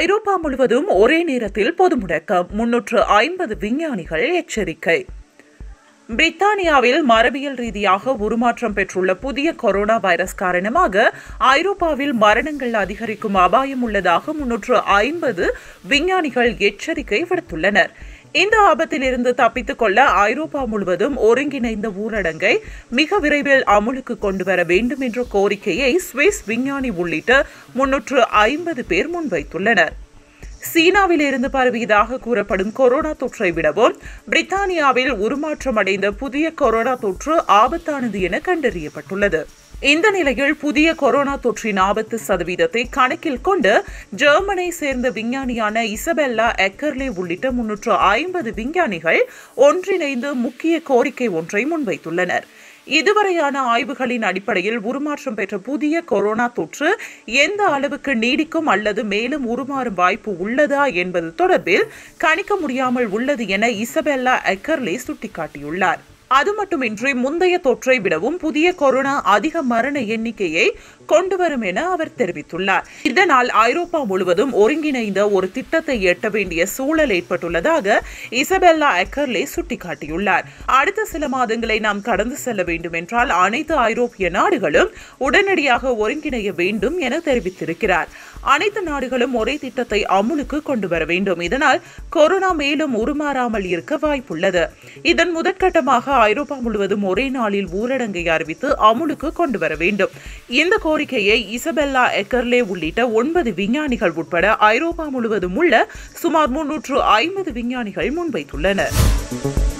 ஐரோப்பா முழுவதும் ஒரே நேரத்தில் பொது முடக்கம் முன்னூற்று ஐம்பது விஞ்ஞானிகள் எச்சரிக்கை பிரித்தானியாவில் மரபியல் ரீதியாக உருமாற்றம் பெற்றுள்ள புதிய கொரோனா வைரஸ் காரணமாக ஐரோப்பாவில் மரணங்கள் அதிகரிக்கும் அபாயம் உள்ளதாக முன்னூற்று ஐம்பது விஞ்ஞானிகள் எச்சரிக்கை விடுத்துள்ளனர் இந்த ஆபத்திலிருந்து தப்பித்துக் கொள்ள ஐரோப்பா முழுவதும் ஒருங்கிணைந்த ஊரடங்கை மிக விரைவில் அமுலுக்கு கொண்டு வர வேண்டும் என்ற கோரிக்கையை சுவிஸ் விஞ்ஞானி உள்ளிட்ட முன்னூற்று ஐம்பது பேர் முன்வைத்துள்ளனர் சீனாவில் இருந்து பரவியதாக கூறப்படும் கொரோனா தொற்றை விடவும் பிரித்தானியாவில் உருமாற்றம் அடைந்த புதிய கொரோனா தொற்று ஆபத்தானது என கண்டறியப்பட்டுள்ளது இந்த நிலையில் புதிய கொரோனா தொற்றின் ஆபத்து சதவீதத்தை கணக்கில் கொண்டு ஜெர்மனை சேர்ந்த விஞ்ஞானியான இசபெல்லா எக்கர்லே உள்ளிட்ட முன்னூற்று ஐம்பது விஞ்ஞானிகள் ஒன்றிணைந்து முக்கிய கோரிக்கை ஒன்றை முன்வைத்துள்ளனர் இதுவரையான ஆய்வுகளின் அடிப்படையில் உருமாற்றம் பெற்ற புதிய கொரோனா தொற்று எந்த அளவுக்கு நீடிக்கும் அல்லது மேலும் உருமாறும் வாய்ப்பு உள்ளதா என்பது தொடர்பில் கணிக்க முடியாமல் உள்ளது என இசபெல்லா எக்கர்லே சுட்டிக்காட்டியுள்ளார் அது மட்டுமின்றி முந்தைய தொற்றை விடவும் புதிய கொரோனா அதிக மரண எண்ணிக்கையை கொண்டு வரும் என அவர் தெரிவித்துள்ளார் இதனால் ஐரோப்பா முழுவதும் ஒருங்கிணைந்த ஒரு திட்டத்தை எட்ட வேண்டிய சூழல் ஏற்பட்டுள்ளதாக இசபெல்லா எக்கர்லே சுட்டிக்காட்டியுள்ளார் அடுத்த சில மாதங்களை நாம் கடந்து செல்ல வேண்டும் என்றால் அனைத்து ஐரோப்பிய நாடுகளும் உடனடியாக ஒருங்கிணைய வேண்டும் என தெரிவித்திருக்கிறார் அனைத்து நாடுகளும் ஒரே திட்டத்தை அமுலுக்கு கொண்டு வர வேண்டும் இதனால் கொரோனா மேலும் உருமாறாமல் இருக்க வாய்ப்புள்ளது இதன் முதற்கட்டமாக ஐரோப்பா முழுவதும் ஒரே நாளில் ஊரடங்கை அறிவித்து அமுலுக்கு கொண்டு வர வேண்டும் இந்த கோரிக்கையை இசபெல்லா எக்கர்லே உள்ளிட்ட ஒன்பது விஞ்ஞானிகள் உட்பட ஐரோப்பா முழுவதும் உள்ள சுமார் முன்னூற்று ஐம்பது விஞ்ஞானிகள் முன்வைத்துள்ளனர்